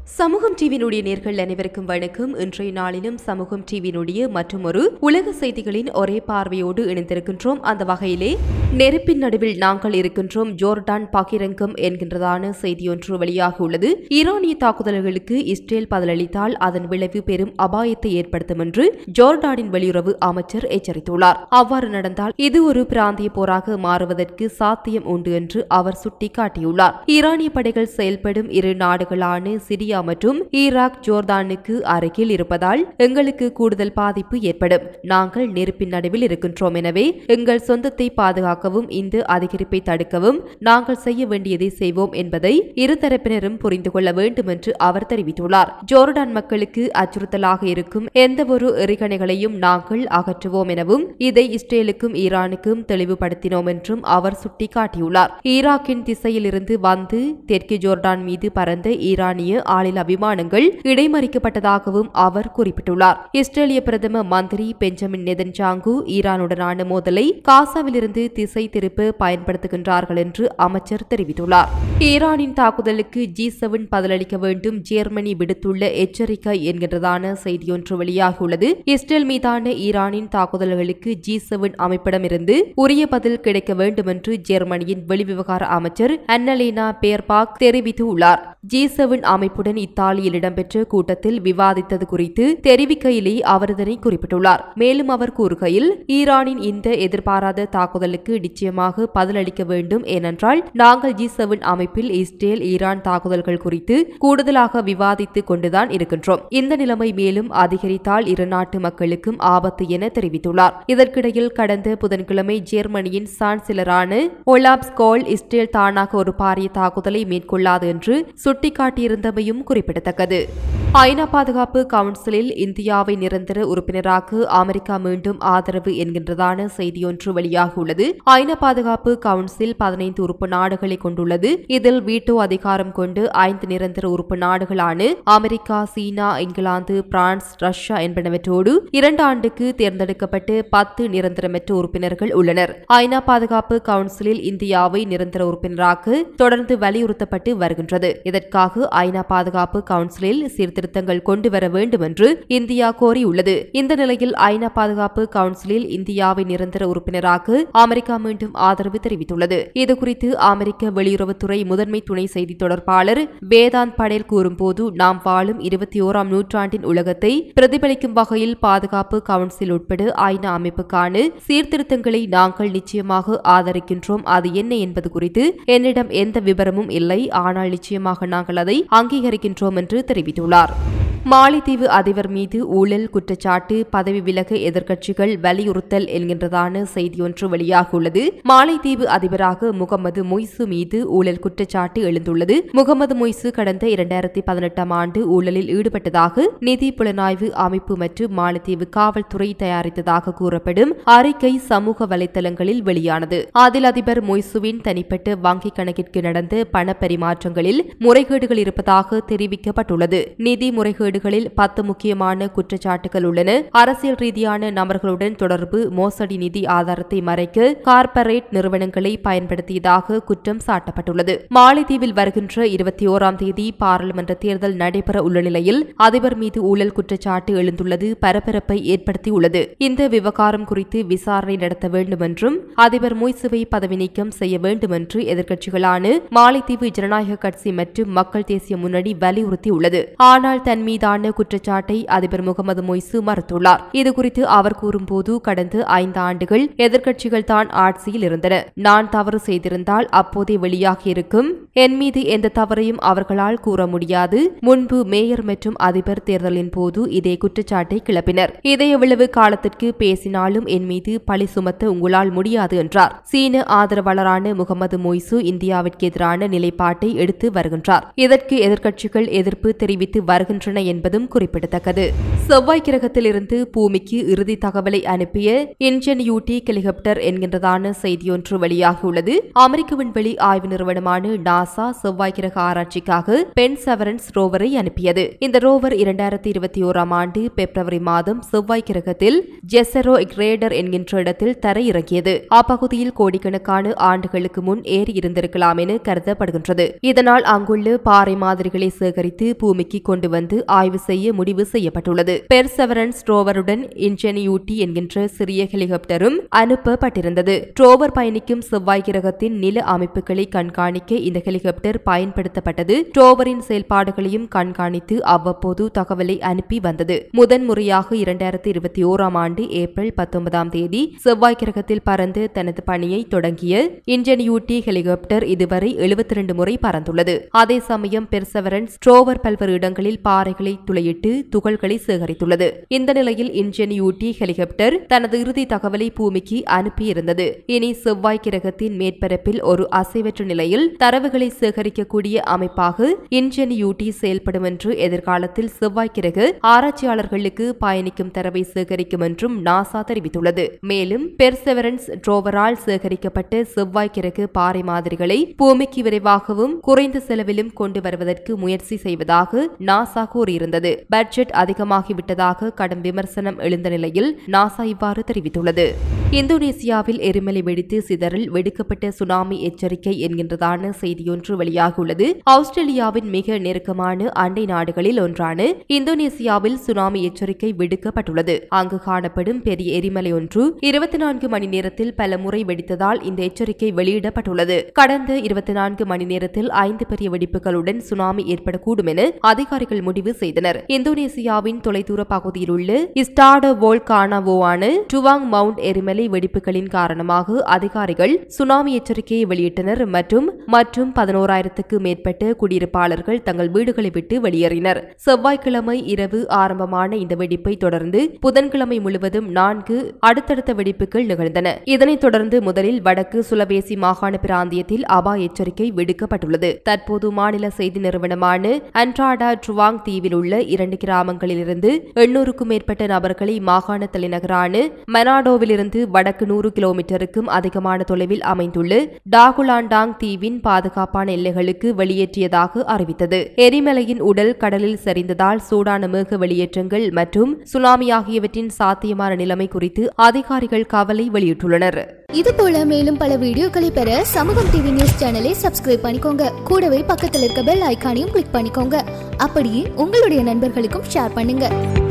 சமூகம் டிவியினுடைய நேர்கள் அனைவருக்கும் வணக்கம் இன்றைய நாளிலும் சமூகம் டிவியினுடைய மற்றும் ஒரு உலக செய்திகளின் ஒரே பார்வையோடு இணைந்திருக்கின்றோம் அந்த வகையிலே நெருப்பின் நடுவில் நாங்கள் இருக்கின்றோம் ஜோர்டான் பகிரங்கம் என்கின்றதான செய்தியொன்று வெளியாகியுள்ளது ஈரானிய தாக்குதல்களுக்கு இஸ்ரேல் பதிலளித்தால் அதன் விளைவு பெரும் அபாயத்தை ஏற்படுத்தும் என்று ஜோர்டானின் வெளியுறவு அமைச்சர் எச்சரித்துள்ளார் அவ்வாறு நடந்தால் இது ஒரு பிராந்திய போராக மாறுவதற்கு சாத்தியம் உண்டு என்று அவர் சுட்டிக்காட்டியுள்ளார் ஈரானிய படைகள் செயல்படும் இரு நாடுகளான சிரியா மற்றும் ஈராக் ஜோர்தானுக்கு அருகில் இருப்பதால் எங்களுக்கு கூடுதல் பாதிப்பு ஏற்படும் நாங்கள் நெருப்பின் நடுவில் இருக்கின்றோம் எனவே எங்கள் சொந்தத்தை பாதுகாக்கவும் இந்த அதிகரிப்பை தடுக்கவும் நாங்கள் செய்ய வேண்டியதை செய்வோம் என்பதை இருதரப்பினரும் புரிந்து கொள்ள வேண்டும் என்று அவர் தெரிவித்துள்ளார் ஜோர்டான் மக்களுக்கு அச்சுறுத்தலாக இருக்கும் எந்தவொரு எறிகணைகளையும் நாங்கள் அகற்றுவோம் எனவும் இதை இஸ்ரேலுக்கும் ஈரானுக்கும் தெளிவுபடுத்தினோம் என்றும் அவர் சுட்டிக்காட்டியுள்ளார் ஈராக்கின் திசையிலிருந்து வந்து தெற்கு ஜோர்டான் மீது பறந்த ஈரானிய ஆளில்லா விமானங்கள் இடைமறிக்கப்பட்டதாகவும் அவர் குறிப்பிட்டுள்ளார் இஸ்ரேலிய பிரதம மந்திரி பெஞ்சமின் நெதன்ஜாங்கு ஈரானுடனான மோதலை காசாவிலிருந்து திசை திருப்ப பயன்படுத்துகின்றார்கள் என்று அமைச்சர் தெரிவித்துள்ளார் ஈரானின் தாக்குதலுக்கு ஜி செவன் பதிலளிக்க வேண்டும் ஜெர்மனி விடுத்துள்ள எச்சரிக்கை என்கின்றதான செய்தியொன்று வெளியாகியுள்ளது இஸ்ரேல் மீதான ஈரானின் தாக்குதல்களுக்கு ஜி செவன் அமைப்பிடமிருந்து உரிய பதில் கிடைக்க வேண்டும் என்று ஜெர்மனியின் வெளிவிவகார அமைச்சர் அன்னலேனா பேர்பாக் தெரிவித்துள்ளார் ஜி செவன் அமைப்புடன் இத்தாலியில் இடம்பெற்ற கூட்டத்தில் விவாதித்தது குறித்து தெரிவிக்கையிலே அவர் இதனை குறிப்பிட்டுள்ளார் மேலும் அவர் கூறுகையில் ஈரானின் இந்த எதிர்பாராத தாக்குதலுக்கு நிச்சயமாக பதிலளிக்க வேண்டும் ஏனென்றால் நாங்கள் ஜி செவன் அமைப்பில் இஸ்ரேல் ஈரான் தாக்குதல்கள் குறித்து கூடுதலாக விவாதித்துக் கொண்டுதான் இருக்கின்றோம் இந்த நிலைமை மேலும் அதிகரித்தால் இரு நாட்டு மக்களுக்கும் ஆபத்து என தெரிவித்துள்ளார் இதற்கிடையில் கடந்த புதன்கிழமை ஜெர்மனியின் சான்சிலரான ஒலாப் ஸ்கோல் இஸ்ரேல் தானாக ஒரு பாரிய தாக்குதலை மேற்கொள்ளாது என்று சுட்டிக்காட்டியிருந்தமையும் குறிப்பிடத்தக்கது ஐநா பாதுகாப்பு கவுன்சிலில் இந்தியாவை நிரந்தர உறுப்பினராக அமெரிக்கா மீண்டும் ஆதரவு என்கின்றதான செய்தியொன்று வெளியாகியுள்ளது ஐநா பாதுகாப்பு கவுன்சில் பதினைந்து உறுப்பு நாடுகளை கொண்டுள்ளது இதில் வீட்டோ அதிகாரம் கொண்டு ஐந்து நிரந்தர உறுப்பு நாடுகளான அமெரிக்கா சீனா இங்கிலாந்து பிரான்ஸ் ரஷ்யா என்பனவற்றோடு இரண்டு ஆண்டுக்கு தேர்ந்தெடுக்கப்பட்டு பத்து நிரந்தரமற்ற உறுப்பினர்கள் உள்ளனர் ஐநா பாதுகாப்பு கவுன்சிலில் இந்தியாவை நிரந்தர உறுப்பினராக தொடர்ந்து வலியுறுத்தப்பட்டு வருகின்றது இதற்காக ஐநா பாதுகாப்பு கவுன்சிலில் சீர்திருத்தங்கள் கொண்டு வர வேண்டும் என்று இந்தியா கோரியுள்ளது இந்த நிலையில் ஐநா பாதுகாப்பு கவுன்சிலில் இந்தியாவை நிரந்தர உறுப்பினராக அமெரிக்கா மீண்டும் ஆதரவு தெரிவித்துள்ளது இதுகுறித்து அமெரிக்க வெளியுறவுத்துறை முதன்மை துணை செய்தி தொடர்பாளர் வேதாந்த் படேல் கூறும்போது நாம் வாழும் இருபத்தி ஓராம் நூற்றாண்டின் உலகத்தை பிரதிபலிக்கும் வகையில் பாதுகாப்பு கவுன்சில் உட்பட ஐநா அமைப்புக்கான சீர்திருத்தங்களை நாங்கள் நிச்சயமாக ஆதரிக்கின்றோம் அது என்ன என்பது குறித்து என்னிடம் எந்த விவரமும் இல்லை ஆனால் நிச்சயமாக நாங்கள் அதை அங்கீகரிக்கின்றோம் என்று தெரிவித்துள்ளார் மாலைத்தீவு அதிபர் மீது ஊழல் குற்றச்சாட்டு பதவி விலக எதிர்க்கட்சிகள் வலியுறுத்தல் என்கின்றதான செய்தியொன்று வெளியாகியுள்ளது மாலைத்தீவு அதிபராக முகமது மொய்சு மீது ஊழல் குற்றச்சாட்டு எழுந்துள்ளது முகமது மொய்சு கடந்த இரண்டாயிரத்தி பதினெட்டாம் ஆண்டு ஊழலில் ஈடுபட்டதாக நிதி புலனாய்வு அமைப்பு மற்றும் மாலைத்தீவு காவல்துறை தயாரித்ததாக கூறப்படும் அறிக்கை சமூக வலைதளங்களில் வெளியானது அதில் அதிபர் மொய்சுவின் தனிப்பட்ட வங்கிக் கணக்கிற்கு நடந்த பண பரிமாற்றங்களில் முறைகேடுகள் இருப்பதாக தெரிவிக்கப்பட்டுள்ளது நிதி முறைகேடுகளில் பத்து முக்கியமான குற்றச்சாட்டுகள் உள்ளன அரசியல் ரீதியான நபர்களுடன் தொடர்பு மோசடி நிதி ஆதாரத்தை மறைக்க கார்ப்பரேட் நிறுவனங்களை பயன்படுத்தியதாக குற்றம் சாட்டப்பட்டுள்ளது மாலைத்தீவில் வருகின்ற இருபத்தி ஓராம் தேதி பாராளுமன்ற தேர்தல் நடைபெற உள்ள நிலையில் அதிபர் மீது ஊழல் குற்றச்சாட்டு எழுந்துள்ளது பரபரப்பை ஏற்படுத்தியுள்ளது இந்த விவகாரம் குறித்து விசாரணை நடத்த வேண்டும் என்றும் அதிபர் மொய்சுவை பதவி நீக்கம் செய்ய வேண்டும் என்று எதிர்க்கட்சிகளான மாலைத்தீவு ஜனநாயக கட்சி மற்றும் மக்கள் தேசிய முன்னணி வலியுறுத்தியுள்ளது ஆனால் தன் மீதான குற்றச்சாட்டை அதிபர் முகமது மொய்சு மறுத்துள்ளார் இதுகுறித்து அவர் கூறும்போது கடந்த ஐந்து ஆண்டுகள் எதிர்க்கட்சிகள் தான் ஆட்சியில் இருந்தன நான் தவறு செய்திருந்தால் அப்போதே வெளியாகியிருக்கும் என் மீது எந்த தவறையும் அவர்களால் கூற முடியாது முன்பு மேயர் மற்றும் அதிபர் தேர்தலின் போது இதே குற்றச்சாட்டை கிளப்பினர் இதை எவ்வளவு காலத்திற்கு பேசினாலும் என் மீது பழி சுமத்த உங்களால் முடியாது என்றார் சீன ஆதரவாளரான முகமது மொய்சு இந்தியாவிற்கு எதிரான நிலைப்பாட்டை எடுத்து வருகின்றார் இதற்கு எதிர்க்கட்சிகள் எதிர்ப்பு தெரிவித்து வருகின்றன என்பதும் குறிப்பிடத்தக்கது செவ்வாய் கிரகத்திலிருந்து பூமிக்கு இறுதி தகவலை அனுப்பிய இன்ஜென்யூட்டி ஹெலிகாப்டர் என்கின்றதான செய்தியொன்று வெளியாகியுள்ளது அமெரிக்க விண்வெளி ஆய்வு நிறுவனமான நாசா செவ்வாய் கிரக ஆராய்ச்சிக்காக பென் செவரன்ஸ் ரோவரை அனுப்பியது இந்த ரோவர் இரண்டாயிரத்தி இருபத்தி ஓராம் ஆண்டு பிப்ரவரி மாதம் செவ்வாய் கிரகத்தில் ஜெசரோ கிரேடர் என்கின்ற இடத்தில் தரையிறங்கியது அப்பகுதியில் கோடிக்கணக்கான ஆண்டுகளுக்கு முன் ஏறி இருந்திருக்கலாம் என கருதப்படுகின்றது இதனால் அங்குள்ள பாறை மாதிரிகளை சேகரித்து பூமிக்கு கொண்டு வந்து ஆய்வு செய்ய முடிவு செய்யப்பட்டுள்ளது பெர்செவரன்ஸ் ரோவருடன் இன்ஜெனியூட்டி என்கின்ற சிறிய ஹெலிகாப்டரும் அனுப்பப்பட்டிருந்தது ரோவர் பயணிக்கும் செவ்வாய் கிரகத்தின் நில அமைப்புகளை கண்காணிக்க இந்த ஹெலிகாப்டர் பயன்படுத்தப்பட்டது ரோவரின் செயல்பாடுகளையும் கண்காணித்து அவ்வப்போது தகவலை அனுப்பி வந்தது முதன்முறையாக இரண்டாயிரத்தி இருபத்தி ஓராம் ஆண்டு ஏப்ரல் பத்தொன்பதாம் தேதி செவ்வாய் கிரகத்தில் பறந்து தனது பணியை தொடங்கிய இன்ஜெனியூட்டி ஹெலிகாப்டர் இதுவரை எழுபத்தி இரண்டு முறை பறந்துள்ளது அதே சமயம் பெர்செவரன்ஸ் ரோவர் பல்வேறு இடங்களில் பாறைகளை துளையிட்டு துகள்களை சேகரித்துள்ளது இந்த நிலையில் இன்ஜெனியூட்டி ஹெலிகாப்டர் தனது இறுதி தகவலை பூமிக்கு அனுப்பியிருந்தது இனி செவ்வாய் கிரகத்தின் மேற்பரப்பில் ஒரு அசைவற்ற நிலையில் தரவுகளை சேகரிக்கக்கூடிய அமைப்பாக இன்ஜெனியூட்டி செயல்படும் என்று எதிர்காலத்தில் செவ்வாய் கிரக ஆராய்ச்சியாளர்களுக்கு பயணிக்கும் தரவை சேகரிக்கும் என்றும் நாசா தெரிவித்துள்ளது மேலும் பெர்செவரன்ஸ் ரோவரால் சேகரிக்கப்பட்ட செவ்வாய் கிரக பாறை மாதிரிகளை பூமிக்கு விரைவாகவும் குறைந்த செலவிலும் கொண்டு வருவதற்கு முயற்சி செய்வதாக நாசா கூறியிருந்தது பட்ஜெட் அதிகமாகிவிட்டதாக கடும் விமர்சனம் எழுந்த நிலையில் நாசா இவ்வாறு தெரிவித்துள்ளது இந்தோனேசியாவில் எரிமலை வெடித்து சிதறல் வெடிக்கப்பட்ட சுனாமி எச்சரிக்கை என்கின்றதான செய்தியொன்று வெளியாகியுள்ளது ஆஸ்திரேலியாவின் மிக நெருக்கமான அண்டை நாடுகளில் ஒன்றான இந்தோனேசியாவில் சுனாமி எச்சரிக்கை விடுக்கப்பட்டுள்ளது அங்கு காணப்படும் பெரிய எரிமலை ஒன்று இருபத்தி நான்கு மணி நேரத்தில் பல முறை வெடித்ததால் இந்த எச்சரிக்கை வெளியிடப்பட்டுள்ளது கடந்த இருபத்தி நான்கு மணி நேரத்தில் ஐந்து பெரிய வெடிப்புகளுடன் சுனாமி ஏற்படக்கூடும் என அதிகாரிகள் முடிவு செய்தனர் இந்தோனேசியாவின் தொலைதூர பகுதியில் உள்ள இஸ்டாடோ வோல்கானாவோவான டுவாங் மவுண்ட் எரிமலை வெடிப்புகளின் காரணமாக அதிகாரிகள் சுனாமி எச்சரிக்கையை வெளியிட்டனர் மற்றும் மற்றும் பதினோராயிரத்துக்கு மேற்பட்ட குடியிருப்பாளர்கள் தங்கள் வீடுகளை விட்டு வெளியேறினர் செவ்வாய்க்கிழமை இரவு ஆரம்பமான இந்த வெடிப்பை தொடர்ந்து புதன்கிழமை முழுவதும் நான்கு அடுத்தடுத்த வெடிப்புகள் நிகழ்ந்தன இதனைத் தொடர்ந்து முதலில் வடக்கு சுலவேசி மாகாண பிராந்தியத்தில் அபாய எச்சரிக்கை விடுக்கப்பட்டுள்ளது தற்போது மாநில செய்தி நிறுவனமான அன்ட்ராடா ட்ருவாங் தீவில் உள்ள இரண்டு கிராமங்களிலிருந்து எண்ணூறுக்கும் மேற்பட்ட நபர்களை மாகாண தலைநகரான மனாடோவிலிருந்து வடக்கு நூறு கிலோமீட்டருக்கும் அதிகமான தொலைவில் அமைந்துள்ள டாகுலாண்டாங் தீவின் பாதுகாப்பான எல்லைகளுக்கு வெளியேற்றியதாக அறிவித்தது எரிமலையின் உடல் கடலில் சரிந்ததால் சூடான மேக வெளியேற்றங்கள் மற்றும் சுனாமி ஆகியவற்றின் சாத்தியமான நிலைமை குறித்து அதிகாரிகள் கவலை வெளியிட்டுள்ளனர் இது போல மேலும் பல வீடியோக்களை பெற சமூகம் டிவி நியூஸ் சேனலை சப்ஸ்கிரைப் பண்ணிக்கோங்க கூடவே பக்கத்தில் இருக்க பெல் ஐகானையும் கிளிக் பண்ணிக்கோங்க அப்படியே உங்களுடைய நண்பர்களுக்கும் ஷேர் பண்ணுங்க